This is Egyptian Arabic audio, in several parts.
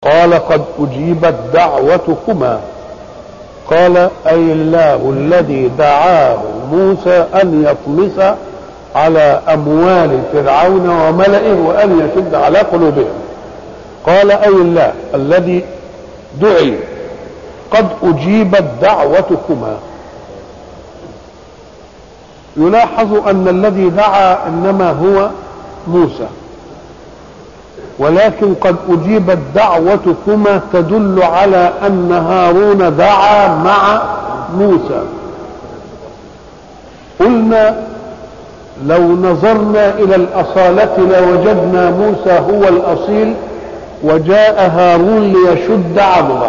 قال قد أجيبت دعوتكما قال أي الله الذي دعاه موسى أن يطمس على أموال فرعون وملئه وأن يشد على قلوبهم قال أي الله الذي دعي قد أجيبت دعوتكما يلاحظ أن الذي دعا إنما هو موسى ولكن قد أجيبت دعوتكما تدل على أن هارون دعا مع موسى قلنا لو نظرنا إلى الأصالة لوجدنا موسى هو الأصيل وجاء هارون ليشد عضله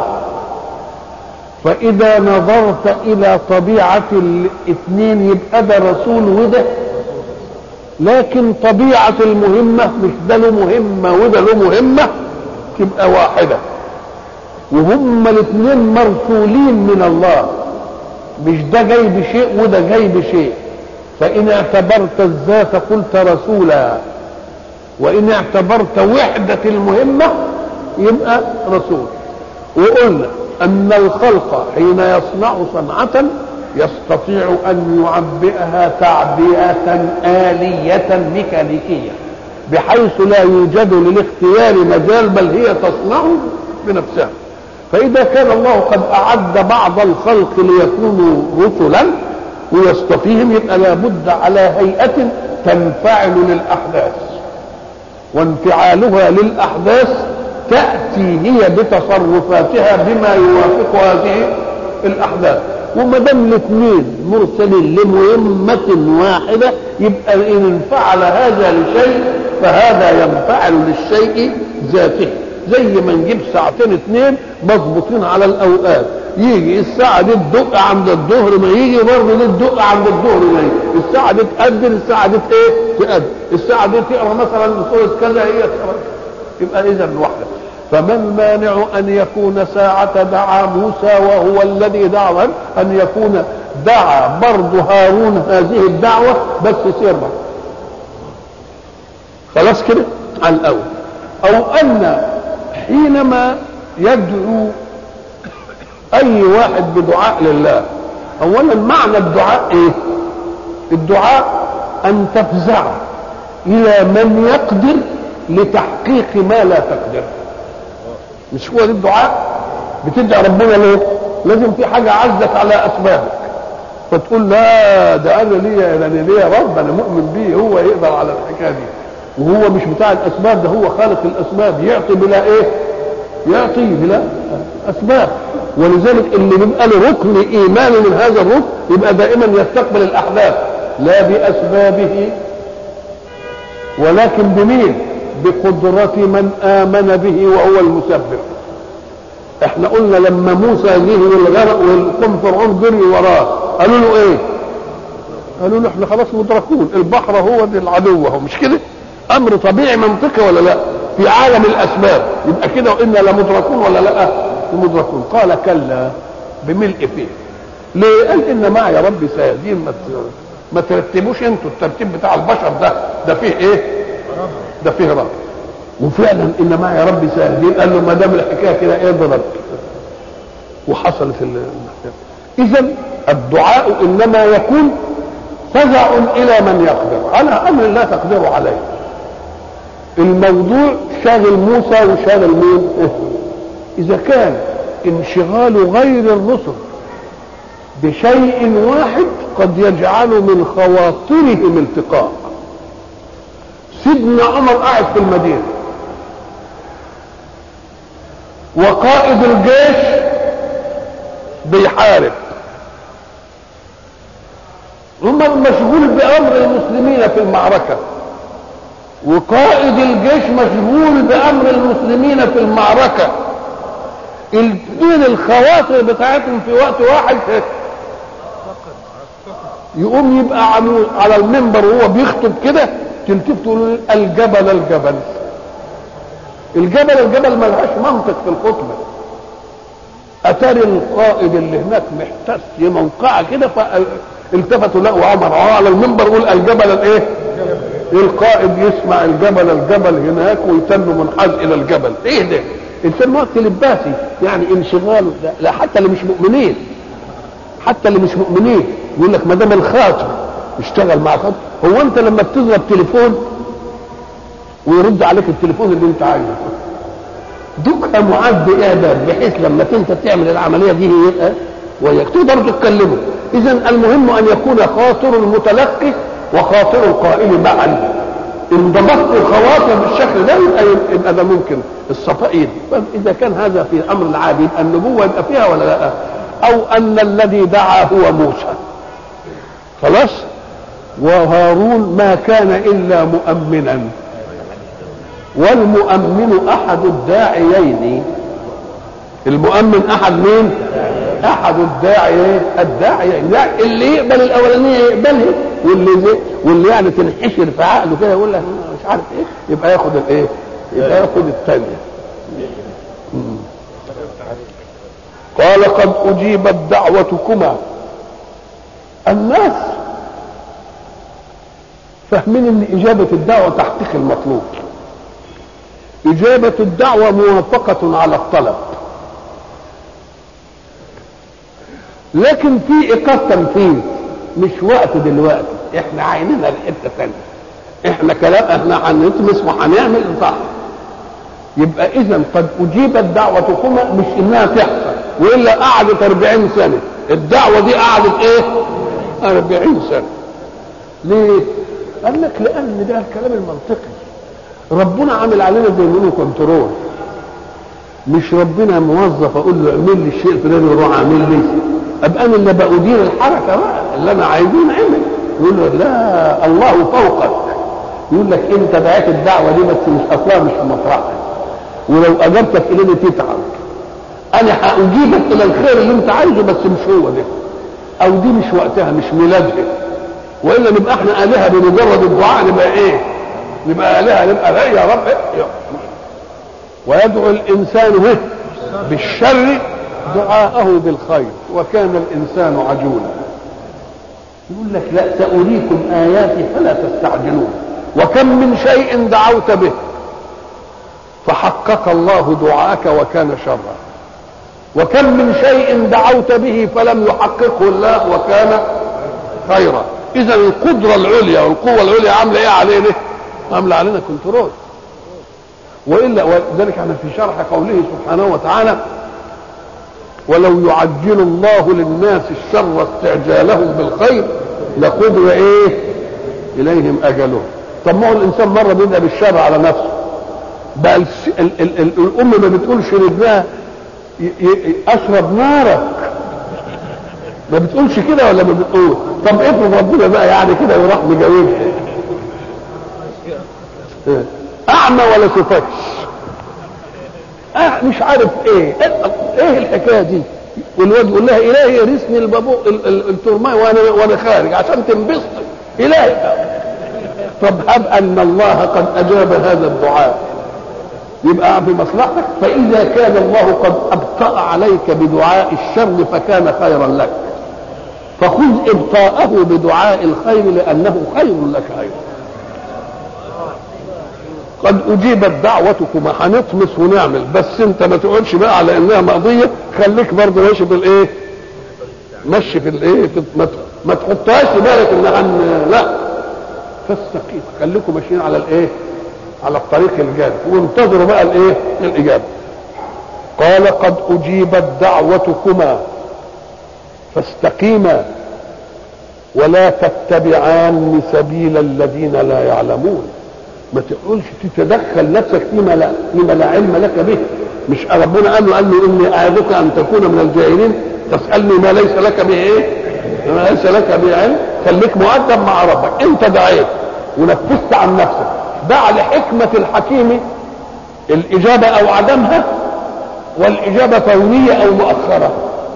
فإذا نظرت إلى طبيعة الاثنين يبقى ده رسول وده لكن طبيعة المهمة مش ده له مهمة وده له مهمة تبقى واحدة وهم الاثنين مرسولين من الله مش ده جاي بشيء وده جاي بشيء فإن اعتبرت الذات قلت رسولا وإن اعتبرت وحدة المهمة يبقى رسول وقلنا أن الخلق حين يصنع صنعة يستطيع أن يعبئها تعبئة آلية ميكانيكية بحيث لا يوجد للاختيار مجال بل هي تصنع بنفسها فإذا كان الله قد أعد بعض الخلق ليكونوا رسلا ويصطفيهم يبقى لابد على هيئة تنفعل للأحداث وانفعالها للأحداث تأتي هي بتصرفاتها بما يوافق هذه الأحداث وما دام الاثنين مرسلين لمهمة واحدة يبقى إن انفعل هذا لشيء فهذا ينفعل للشيء ذاته زي ما نجيب ساعتين اثنين مضبوطين على الأوقات يجي الساعة دي تدق عند الظهر ما يجي برضه دي تدق عند الظهر ما يجي الساعة دي تأذن الساعة دي ايه تأذن الساعة دي تقرا مثلا سورة كذا هي تقرا يبقى إذا واحدة فما المانع أن يكون ساعة دعا موسى وهو الذي دعا أن يكون دعا برضه هارون هذه الدعوة بس سرا خلاص كده على الأول أو أن حينما يدعو أي واحد بدعاء لله أولا معنى الدعاء إيه؟ الدعاء أن تفزع إلى من يقدر لتحقيق ما لا تقدر مش هو ده الدعاء بتدعي ربنا ليه لازم في حاجه عزت على اسبابك فتقول لا ده انا ليا انا ليا رب انا مؤمن بيه هو يقدر على الحكايه دي وهو مش بتاع الاسباب ده هو خالق الاسباب يعطي بلا ايه يعطي بلا اسباب ولذلك اللي بيبقى له ركن ايماني من هذا الركن يبقى دائما يستقبل الاحداث لا باسبابه ولكن بمين بقدرة من آمن به وهو المسبب احنا قلنا لما موسى جه والغرق والقوم فرعون جري وراه قالوا له ايه قالوا له احنا خلاص مدركون البحر هو دي العدو اهو مش كده امر طبيعي منطقي ولا لا في عالم الاسباب يبقى كده وانا لمدركون ولا لا مدركون قال كلا بملء فيه ليه قال ان معي ربي سيهدين ما ما ترتبوش انتوا الترتيب بتاع البشر ده ده فيه ايه ده فيه رب وفعلا ان معي ربي سيهدين قال له ما دام الحكايه كده اضرب وحصلت اذا الدعاء انما يكون فزع الى من يقدر على امر لا تقدر عليه الموضوع شاغل موسى وشاغل مين اذا كان انشغال غير الرسل بشيء واحد قد يجعل من خواطرهم التقاء سيدنا عمر قاعد في المدينه وقائد الجيش بيحارب عمر مشغول بامر المسلمين في المعركه وقائد الجيش مشغول بامر المسلمين في المعركه الاثنين الخواطر بتاعتهم في وقت واحد يقوم يبقى على المنبر وهو بيخطب كده تلتف تقول الجبل الجبل الجبل الجبل ملهاش منطق في الخطبه اتاري القائد اللي هناك محتس موقعه كده فالتفتوا لقوا عمر على المنبر يقول الجبل الايه القائد يسمع الجبل الجبل هناك ويتن منحاز الى الجبل ايه ده انسان وقت لباسي يعني انشغال لا, لا حتى اللي مش مؤمنين حتى اللي مش مؤمنين يقول لك ما دام الخاطر اشتغل مع خاطر هو انت لما بتضرب تليفون ويرد عليك التليفون اللي انت عايزه دوكها معد اعداد بحيث لما انت تعمل العمليه دي يبقى وياك تقدر تتكلمه اذا المهم ان يكون خاطر المتلقي وخاطر القائل معا ان ضبطت الخواطر بالشكل ده يبقى يبقى ده ممكن الصفاء يدي اذا كان هذا في الامر العادي يبقى النبوه يبقى فيها ولا لا او ان الذي دعا هو موسى خلاص وهارون ما كان الا مؤمنا والمؤمن احد الداعيين المؤمن احد مين احد الداعي الداعيين لا اللي يقبل الاولانيه يقبلها واللي زي واللي يعني تنحشر في عقله كده يقول لك مش عارف ايه يبقى ياخد الايه يبقى ياخد الثانيه قال قد اجيبت دعوتكما الناس فاهمين ان اجابه الدعوه تحقيق المطلوب اجابه الدعوه موافقه على الطلب لكن في ايقاف تنفيذ مش وقت دلوقتي احنا عيننا لحته ثانيه احنا كلام احنا هنطمس وهنعمل صح يبقى اذا قد اجيبت دعوتكما مش انها تحصل والا قعدت 40 سنه الدعوه دي قعدت ايه 40 سنه ليه قال لك لان ده الكلام المنطقي ربنا عامل علينا زي ما كنترول مش ربنا موظف اقول له اعمل لي الشيء الفلاني يروح اعمل لي ابقى انا اللي بأدير الحركه بقى اللي انا عايزين اعمل يقول له لا الله فوقك يقول لك انت دعيت الدعوه دي بس مش اصلها مش في مطرحها ولو اجبتك اليه تتعب انا هاجيبك الى الخير اللي انت عايزه بس مش هو ده او دي مش وقتها مش ميلادها والا نبقى احنا الهه بمجرد الدعاء نبقى ايه نبقى الهه نبقى لا يا رب إيه؟ ويدعو الانسان به بالشر دعاءه بالخير وكان الانسان عجولا يقول لك لا ساريكم اياتي فلا تستعجلون وكم من شيء دعوت به فحقق الله دعاءك وكان شرا وكم من شيء دعوت به فلم يحققه الله وكان خيرا اذا القدره العليا والقوه العليا عامله ايه علينا عامله علينا كنترول والا ولذلك احنا في شرح قوله سبحانه وتعالى ولو يعجل الله للناس الشر استعجالهم بالخير لقضي ايه اليهم اجلهم طب ما هو الانسان مره بيبدا بالشر على نفسه بقى ال ال ال ال الام ما بتقولش لابنها اشرب نارك ما بتقولش كده ولا ما بتقول طب افرض ربنا بقى يعني كده يروح مجاوبها اعمى ولا شفتش أه مش عارف ايه ايه الحكايه دي والواد يقول لها الهي يرثني البابو الترماي وانا وانا خارج عشان تنبسط الهي طب هب ان الله قد اجاب هذا الدعاء يبقى في مصلحتك فاذا كان الله قد ابطا عليك بدعاء الشر فكان خيرا لك فخذ ابطاءه بدعاء الخير لانه خير لك ايضا قد اجيبت دعوتكما هنطمس ونعمل بس انت ما تقولش بقى على انها مقضيه خليك برضه ماشي بالايه مشي في الايه في ما, ما تحطهاش في بالك ان عن لا فاستقيم خليكم ماشيين على الايه على الطريق الجاد وانتظروا بقى الايه الاجابه قال قد اجيبت دعوتكما فاستقيما ولا تتبعان سبيل الذين لا يعلمون ما تقولش تتدخل نفسك فيما لا فيما لا علم لك به مش ربنا قال له قال له اني اعظك ان تكون من الجاهلين تسالني ما ليس لك به ايه؟ ما ليس لك به علم خليك مؤدب مع ربك انت دعيت ونفذت عن نفسك دع لحكمه الحكيم الاجابه او عدمها والاجابه فوريه او مؤخره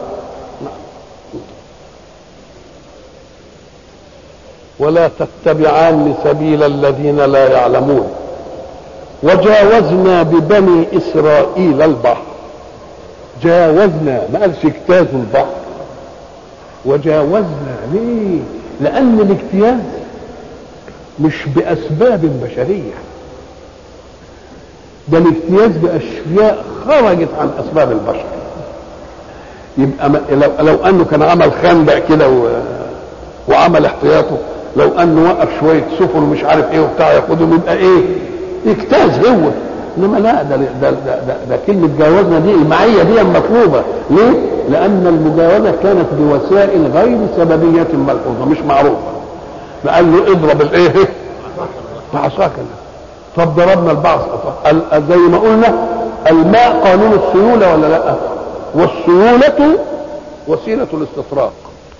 ولا تتبعان سبيل الذين لا يعلمون وجاوزنا ببني اسرائيل البحر جاوزنا ما قالش اجتازوا البحر وجاوزنا ليه لان الاجتياز مش باسباب بشريه ده الاجتياز باشياء خرجت عن اسباب البشر يبقى ما لو, لو انه كان عمل خندق كده و... وعمل احتياطه لو انه وقف شويه سفن ومش عارف ايه وبتاع ياخدهم يبقى ايه يجتاز هو انما لا ده ده ده, ده, ده كلمه جاوزنا دي المعيه دي مطلوبه ليه؟ لان المجاوزه كانت بوسائل غير سببيه ملحوظه مش معروفه قال له اضرب الايه؟ بعصاك طب ضربنا البعص زي ما قلنا الماء قانون السيوله ولا لا؟ والسيوله وسيله الاستطراق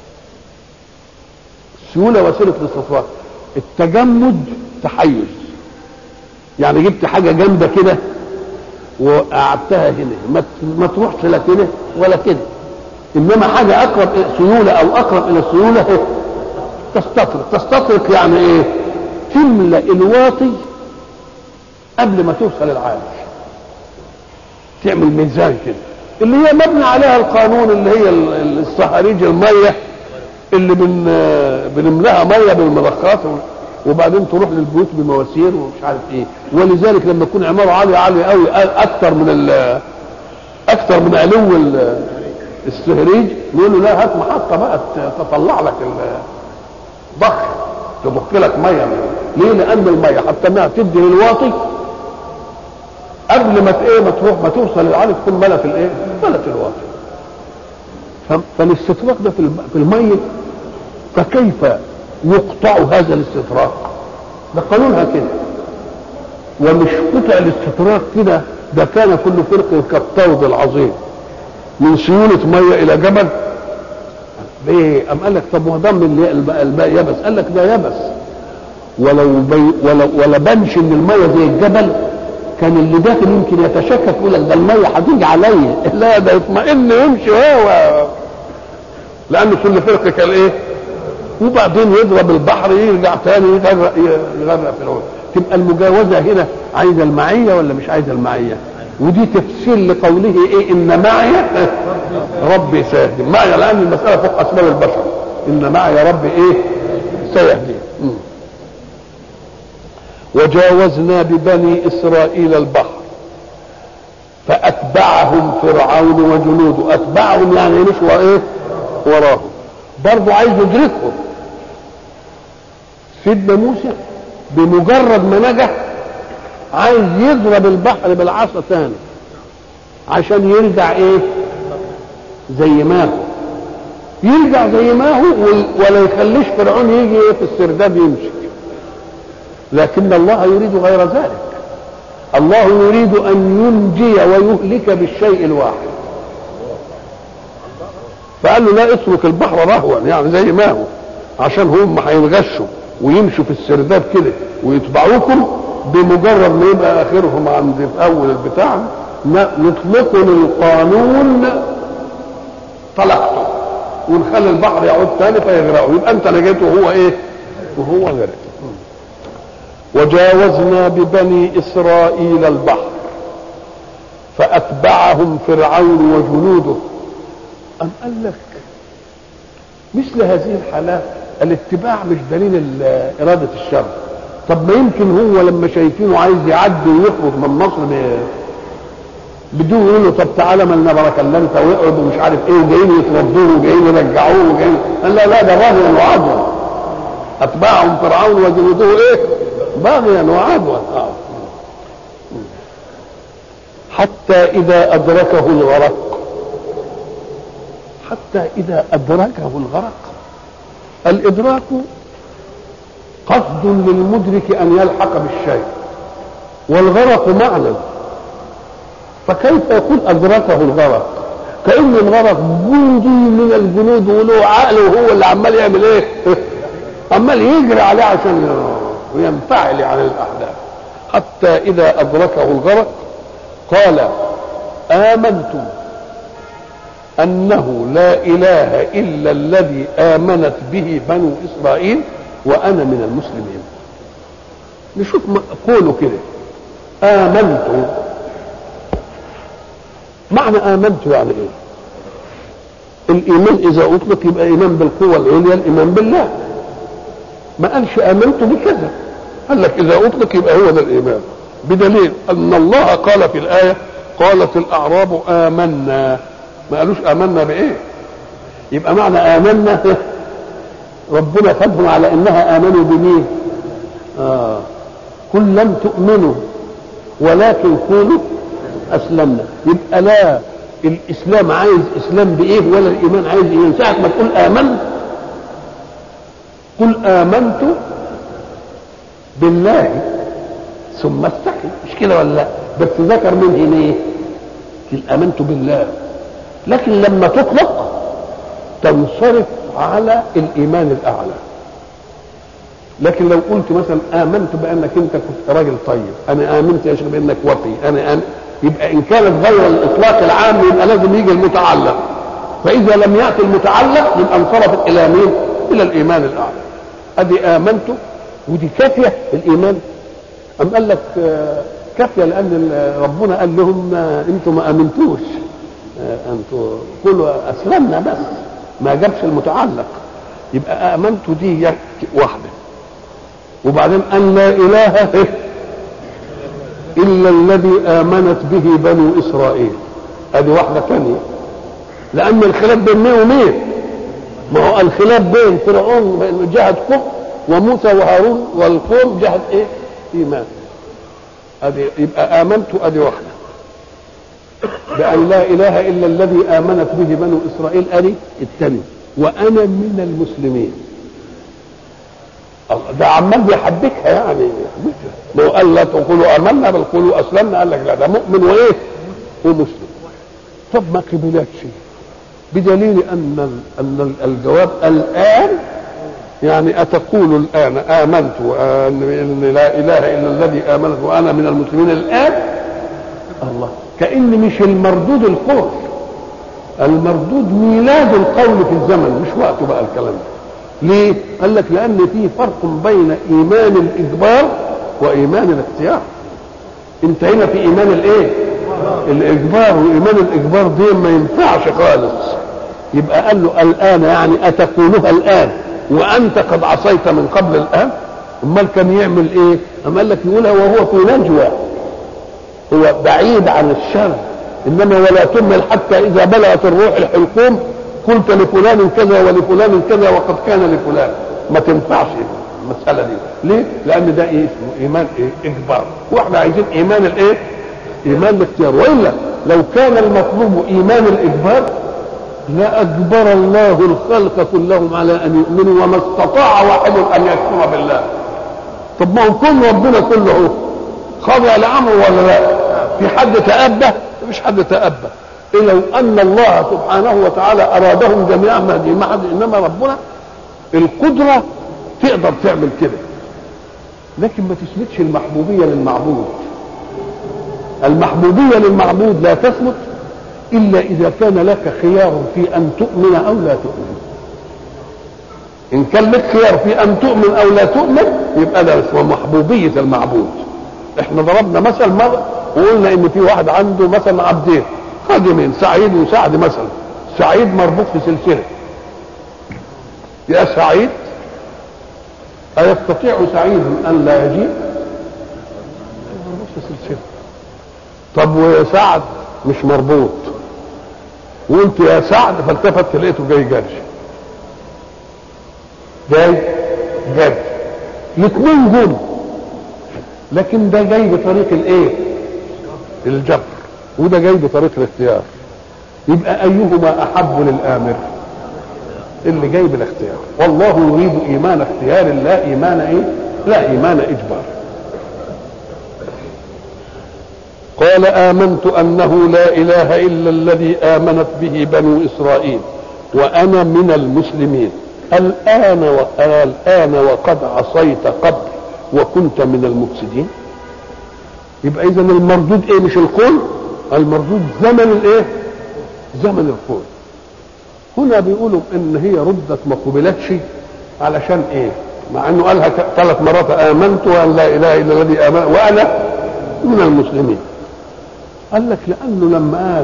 السيوله وسيله الاستطراق التجمد تحيز يعني جبت حاجه جامده كده وقعدتها هنا ما ما تروحش لا كده ولا كده انما حاجه اقرب سيوله او اقرب الى السيوله تستطرق تستطرق يعني ايه تملا الواطي قبل ما توصل العالي تعمل ميزان كده اللي هي مبني عليها القانون اللي هي الصهاريج الميه اللي بن بنملاها ميه بالمضخات وبعدين تروح للبيوت بمواسير ومش عارف ايه ولذلك لما تكون عماره عاليه عاليه قوي اكثر من اكثر من علو السهريج يقول له لا هات محطه بقى تطلع لك ضخ تضخ لك ميه ليه؟ لان الميه حتى انها تدي للواطي قبل ما ايه ما تروح ما توصل للعالي تكون ملت الايه؟ ملت الواطي فالاستطراق ده في الميه فكيف يقطع هذا الاستطراق ده قانونها كده ومش قطع الاستطراق كده ده كان كل فرق كالطود العظيم من سيولة مية إلى جبل ليه؟ أم قال لك طب وده من الماء يبس قال لك ده يبس ولو بي ولو ولا بنش ان الميه زي الجبل كان اللي داخل يمكن يتشكك يقول لك ده الميه هتيجي عليا لا ده يطمئن يمشي هو لان كل فرقه كان ايه وبعدين يضرب البحر يرجع تاني يغرق يغرق في العود تبقى المجاوزه هنا عايزه المعيه ولا مش عايزه المعيه ودي تفسير لقوله ايه ان معي ربي سيهدي معي الان المساله فوق اسباب البشر ان معي ربي ايه سيهدي وجاوزنا ببني اسرائيل البحر فاتبعهم فرعون وجنوده اتبعهم يعني مش ايه وراهم برضه عايز يدركهم سيدنا موسى بمجرد ما نجح عايز يضرب البحر بالعصا ثاني عشان يرجع ايه زي ما هو يرجع زي ما هو ولا يخليش فرعون يجي ايه في السرداب يمشي لكن الله يريد غير ذلك الله يريد ان ينجي ويهلك بالشيء الواحد فقال له لا اترك البحر رهوا يعني زي ما هو عشان هم هينغشوا ويمشوا في السرداب كده ويتبعوكم بمجرد ما يبقى اخرهم عند في اول البتاع نطلقوا القانون طلقته ونخلي البحر يعود تاني فيغرقوا يبقى انت نجيت وهو ايه وهو غرق وجاوزنا ببني اسرائيل البحر فاتبعهم فرعون وجنوده أم قال لك مثل هذه الحالات الاتباع مش دليل إرادة الشر طب ما يمكن هو لما شايفينه عايز يعدي ويخرج من مصر بدون يقول له طب تعالى مالنا برك الا انت واقعد ومش عارف ايه وجايين يتردوه وجايين يرجعوه وجايين قال لا لا ده باغيا وعدوا اتباعهم فرعون وجنوده ايه؟ باغيا وعدوا حتى اذا ادركه الغرق حتى إذا أدركه الغرق الإدراك قصد للمدرك أن يلحق بالشيء والغرق معنى فكيف يقول أدركه الغرق كأن الغرق جندي من الجنود وله عقل وهو اللي عمال يعمل ايه عمال يجري عليه عشان وينفعل عن الأحداث حتى إذا أدركه الغرق قال آمنتم انه لا اله الا الذي امنت به بنو اسرائيل وانا من المسلمين نشوف قولوا كده امنت معنى امنت يعني ايه الايمان اذا اطلق يبقى ايمان بالقوه العليا الايمان بالله ما قالش امنت بكذا قال لك اذا اطلق يبقى هو ده الايمان بدليل ان الله قال في الايه قالت الاعراب امنا ما قالوش امنا بايه يبقى معنى امنا ربنا خدهم على انها امنوا بمين آه. قل لم تؤمنوا ولكن قولوا اسلمنا يبقى لا الاسلام عايز اسلام بايه ولا الايمان عايز ايمان ساعه ما تقول امنت قل امنت بالله ثم استقم مش كده ولا لا بس ذكر من هنا ايه امنت بالله لكن لما تطلق تنصرف على الايمان الاعلى لكن لو قلت مثلا امنت بانك انت كنت راجل طيب انا امنت يا شيخ بانك وفي انا آمن يبقى ان كانت غير الاطلاق العام يبقى لازم يجي المتعلق فاذا لم ياتي المتعلق يبقى انصرفت الى مين الى الايمان الاعلى ادي امنت ودي كافيه الايمان ام قال لك كافيه لان ربنا قال لهم انتم ما امنتوش انتم قولوا اسلمنا بس ما جابش المتعلق يبقى امنت دي واحده وبعدين ان لا اله الا الذي امنت به بنو اسرائيل ادي واحده ثانيه لان الخلاف بين مين ومين ما هو الخلاف بين فرعون جهه كفر وموسى وهارون والقوم جهه ايه ايمان ادي يبقى امنت ادي واحده بان لا اله الا الذي امنت به بنو اسرائيل ادي الثاني وانا من المسلمين ده عمال بيحبكها يعني ما هو قال لا تقولوا امنا بل قولوا اسلمنا قال لك لا ده مؤمن وايه ومسلم طب ما قبلتش بدليل ان ان الجواب الان يعني اتقول الان امنت ان لا اله الا الذي امنت وانا من المسلمين الان الله كان مش المردود القول المردود ميلاد القول في الزمن مش وقته بقى الكلام ده ليه؟ قال لك لأن في فرق بين إيمان الإجبار وإيمان الاختيار. أنت هنا في إيمان الإيه؟ الإجبار وإيمان الإجبار دي ما ينفعش خالص. يبقى قال له الآن يعني أتقولها الآن وأنت قد عصيت من قبل الآن؟ أمال كان يعمل إيه؟ أما قال لك يقولها وهو في نجوى. هو بعيد عن الشر إنما ولا تمل حتى إذا بلغت الروح الحلقوم قلت لفلان كذا ولفلان كذا وقد كان لفلان ما تنفعش المسألة دي ليه؟ لأن ده إيه اسمه إيمان إيه؟ إجبار وإحنا عايزين إيمان الإيه؟ إيمان الاختيار وإلا لو كان المطلوب إيمان الإجبار لأجبر الله الخلق كلهم على أن يؤمنوا وما استطاع واحد أن يكفر بالله طب ما هو كل ربنا كله خضع لأمره ولا لا؟ في حد تأبى؟ مش حد تأبى إيه لو أن الله سبحانه وتعالى أرادهم جميعا مهدي ما حد إنما ربنا القدرة تقدر تعمل كده لكن ما تثبتش المحبوبية للمعبود المحبوبية للمعبود لا تثبت إلا إذا كان لك خيار في أن تؤمن أو لا تؤمن إن كان لك خيار في أن تؤمن أو لا تؤمن يبقى ده اسمه محبوبية المعبود احنا ضربنا مثل مرة وقلنا إن في واحد عنده مثلا عبدين خادمين سعيد وسعد مثلا سعيد مربوط في سلسله يا سعيد أيستطيع سعيد أن لا يجيء؟ مربوط في سلسله طب وسعد مش مربوط وقلت يا سعد فالتفت لقيته جاي جري جاي جري الاثنين جم لكن ده جاي بطريق الايه؟ الجبر وده جاي بطريق الاختيار يبقى ايهما احب للامر اللي جاي بالاختيار والله يريد ايمان اختيار لا ايمان ايه لا ايمان اجبار قال امنت انه لا اله الا الذي امنت به بنو اسرائيل وانا من المسلمين الان الان وقد عصيت قبل وكنت من المفسدين يبقى اذا المردود ايه مش القول المردود زمن الايه زمن القول هنا بيقولوا ان هي ردت ما قبلتش علشان ايه مع انه قالها ثلاث مرات امنت وان لا اله الا الذي امن وانا من المسلمين قال لك لانه لما قال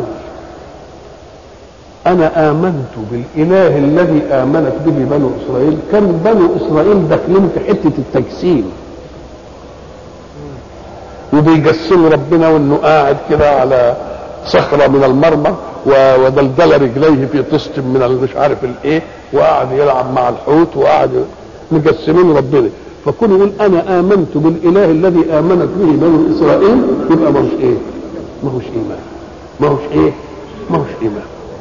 انا امنت بالاله الذي امنت به بنو اسرائيل كان بنو اسرائيل داخلين في حته التجسيم وبيجسم ربنا وانه قاعد كده على صخره من المرمى و- ودلدل رجليه في طست من ال- مش عارف الايه وقعد يلعب مع الحوت وقعد مجسمين ربنا فكون يقول انا امنت بالاله الذي امنت به بنو اسرائيل يبقى ماهوش ايه؟ ماهوش ايمان ماهوش ايه؟ ماهوش ايمان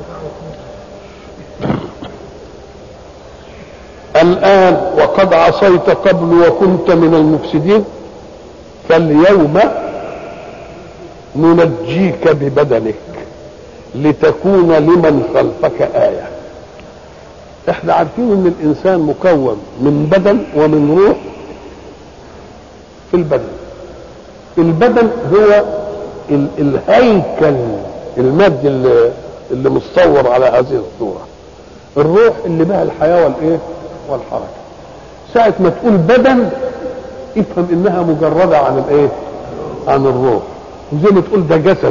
الآن وقد عصيت قبل وكنت من المفسدين فاليوم ننجيك ببدنك لتكون لمن خلفك آية احنا عارفين ان الانسان مكون من بدن ومن روح في البدن البدن هو ال- الهيكل المادي اللي, اللي متصور على هذه الصورة الروح اللي بها الحياة والايه والحركة ساعة ما تقول بدن افهم انها مجردة عن الايه عن الروح وزي ما تقول ده جسد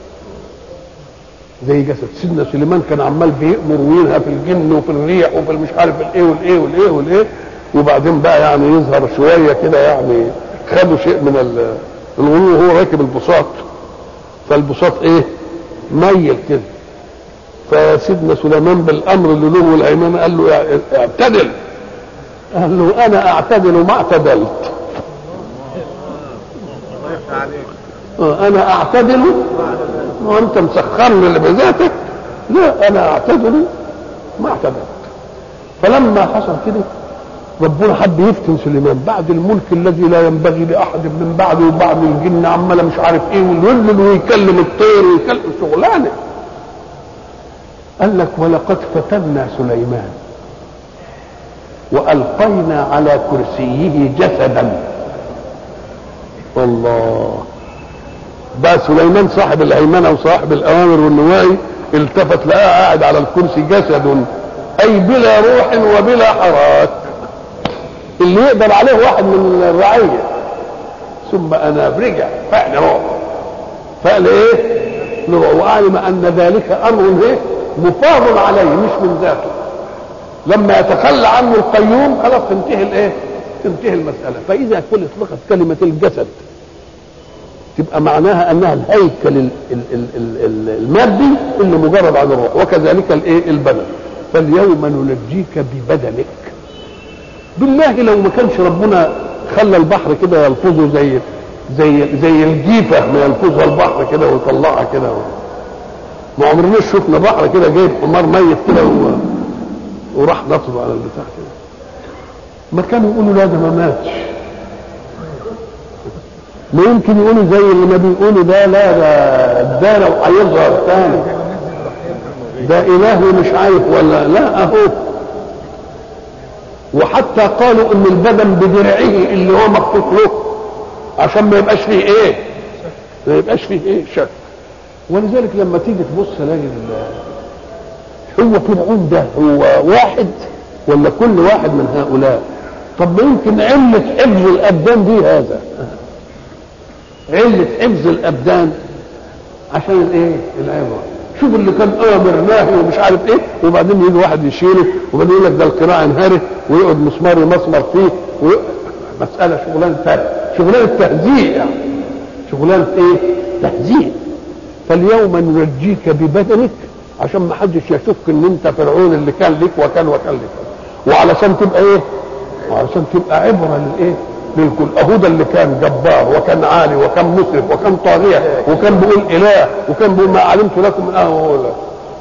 زي جسد سيدنا سليمان كان عمال بيأمر وينهى في الجن وفي الريح وفي المش عارف الايه والايه والايه والايه وبعدين بقى يعني يظهر شويه كده يعني خدوا شيء من ال- الغلو وهو راكب البساط فالبساط ايه ميل كده فسيدنا سليمان بالامر اللي له والايمان قال له اع- اعتدل قال له انا اعتدل ما اعتدلت آه، انا اعتدل وانت مسخرني اللي بذاتك لا انا اعتدل ما اعتدلت فلما حصل كده ربنا حب يفتن سليمان بعد الملك الذي لا ينبغي لاحد من بعده وبعد الجن عماله مش عارف ايه ويولد ويكلم الطير ويكلم شغلانه قال لك ولقد فتنا سليمان والقينا على كرسيه جسدا الله بقى سليمان صاحب الهيمنه وصاحب الاوامر والنواهي التفت لقاه قاعد على الكرسي جسد اي بلا روح وبلا حراك اللي يقدر عليه واحد من الرعيه ثم انا رجع فعل روح فقال ايه لروح وعلم ان ذلك امر ايه مفاض عليه مش من ذاته لما يتخلى عنه القيوم خلاص تنتهي الايه تنتهي المساله فاذا كل اطلقت كلمه الجسد تبقى معناها انها الهيكل ال- ال- ال- ال- ال- المادي اللي مجرد عن الروح وكذلك الايه البدن فاليوم ننجيك ببدنك بالله لو ما كانش ربنا خلى البحر كده يلفظه زي زي زي الجيفه ما يلفظها البحر كده ويطلعها كده ما عمرناش شفنا بحر كده جايب حمار ميت كده و- وراح نصب على البتاع كده ما كانوا يقولوا لا ده ما ماتش ما يمكن يقولوا زي اللي ما بيقولوا ده لا ده ده لو هيظهر تاني ده اله ومش عارف ولا لا اهو وحتى قالوا ان البدن بدرعه اللي هو مخطوط له عشان ما يبقاش فيه ايه ما يبقاش فيه ايه شك ولذلك لما تيجي تبص تلاقي ال- هو فرعون ده هو واحد ولا كل واحد من هؤلاء طب ما يمكن علة حفظ الابدان دي هذا علة حفظ الابدان عشان الايه العبره شوف اللي كان امر ناهي ومش عارف ايه وبعدين يجي واحد يشيله وبعدين يقول لك ده القراءه انهارت ويقعد مسمار يمسمر فيه وي... مساله شغلانه تانية شغلانه تهزيء يعني شغلانه ايه؟ تهزيء فاليوم ننجيك ببدنك عشان ما حدش يشك ان انت فرعون اللي كان لك وكان وكان لك وعلشان تبقى ايه؟ وعلشان تبقى عبره للايه؟ للكل اهو ده اللي كان جبار وكان عالي وكان مسرف وكان طاغيه وكان بيقول اله وكان بيقول ما علمت لكم من اهل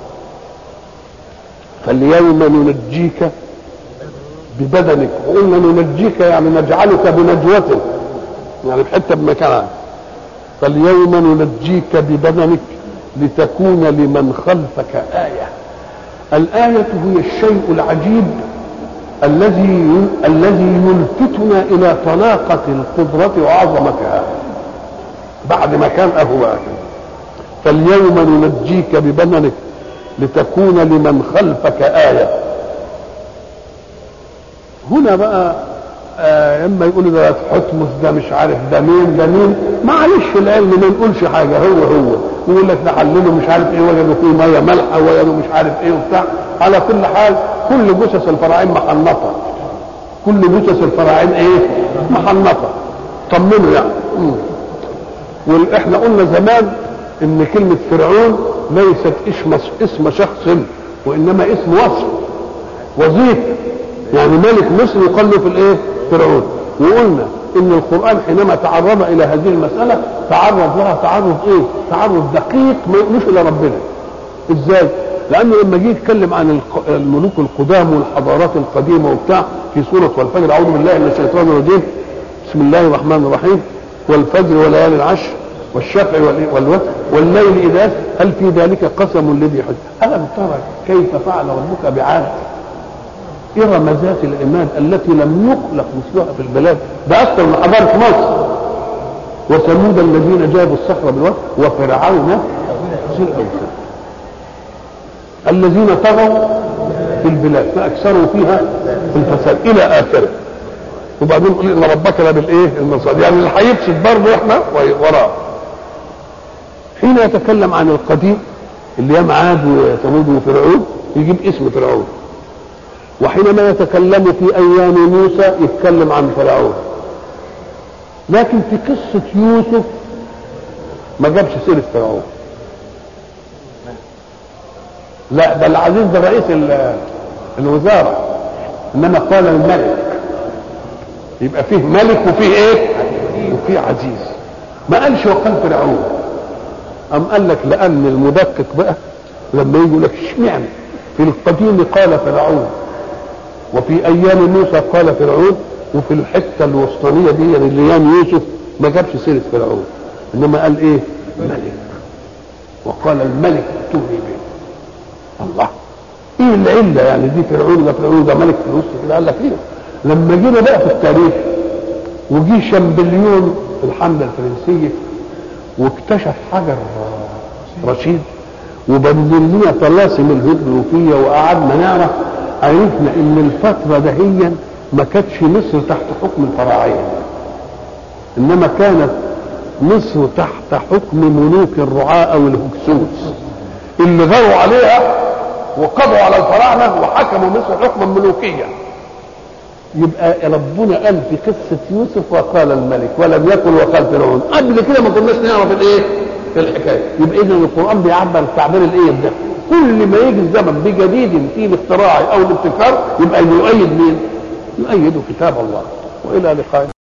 فاليوم ننجيك ببدنك وقلنا ننجيك يعني نجعلك بنجوة يعني بحته بمكانها فاليوم ننجيك ببدنك لتكون لمن خلفك آية الآية هي الشيء العجيب الذي الذي يلفتنا إلى طلاقة القدرة وعظمتها بعد ما كان أهواك فاليوم ننجيك ببدنك لتكون لمن خلفك آية هنا بقى آه اما يقولوا ده حتمس ده مش عارف ده مين ده مين معلش العلم ما نقولش حاجه هو هو يقول لك نحلله مش عارف ايه وجدوا فيه ميه مالحه وجدوا مش عارف ايه وبتاع على كل حال كل جثث الفراعين محنطه كل جثث الفراعين ايه محنطه طمنوا يعني مم. واحنا قلنا زمان ان كلمة فرعون ليست اسم اسم شخص وانما اسم وصف وظيفة يعني ملك مصر يقال له في الايه فرعون وقلنا ان القرآن حينما تعرض الى هذه المسألة تعرض لها تعرض ايه تعرض دقيق ما يقولوش الى ربنا ازاي لانه لما جه يتكلم عن الق- الملوك القدام والحضارات القديمه وبتاع في سوره والفجر اعوذ بالله من الشيطان الرجيم بسم الله الرحمن الرحيم والفجر وليالي العشر والشفع وال- والوتر والليل اذا يسر هل في ذلك قسم لذي حجر الم ترى كيف فعل ربك بعاد إرم ذات العماد التي لم يخلق مثلها في البلاد ده أكثر من حضارة مصر وثمود الذين جابوا الصخر بالواد وفرعون ذي الأوتاد الذين طغوا في البلاد فأكثروا فيها الفساد إلى آخره وبعدين يقول إن ربك لبالإيه المصاد يعني اللي هيفسد برضه إحنا وراه حين يتكلم عن القديم اللي هي عاد وثمود وفرعون يجيب اسم فرعون وحينما يتكلم في ايام موسى يتكلم عن فرعون لكن في قصه يوسف ما جابش سيره فرعون لا ده العزيز ده رئيس ال- الوزاره انما قال الملك يبقى فيه ملك وفيه ايه وفيه عزيز ما قالش وقال فرعون أم قال لك لأن المدقق بقى لما يجي يقول لك اشمعنى في القديم قال فرعون وفي أيام موسى قال فرعون وفي الحتة الوسطانية دي يعني اللي أيام يوسف ما جابش سيرة فرعون إنما قال إيه؟ ملك وقال الملك ائتوني به الله ايه العله يعني دي فرعون ده فرعون ده ملك في الوسط كده قال لك ايه لما جينا بقى في التاريخ وجي شامبليون في الحمله الفرنسيه واكتشف حجر رشيد وبنزل لنا طلاسم الهيدروفيه وقعدنا نعرف عرفنا ان الفتره دهيا ما كانتش مصر تحت حكم الفراعنه انما كانت مصر تحت حكم ملوك الرعاة او الهكسوس اللي غاروا عليها وقضوا على الفراعنه وحكموا مصر حكما ملوكيا يبقى ربنا قال في قصه يوسف وقال الملك ولم يقل وقال فرعون قبل كده ما كناش نعرف الايه في الحكايه يبقى اذا القران بيعبر التعبير الايه ده كل ما يجي الزمن بجديد فيه الاختراع او الابتكار يبقى يؤيد مين؟ يؤيد كتاب الله والى لقاء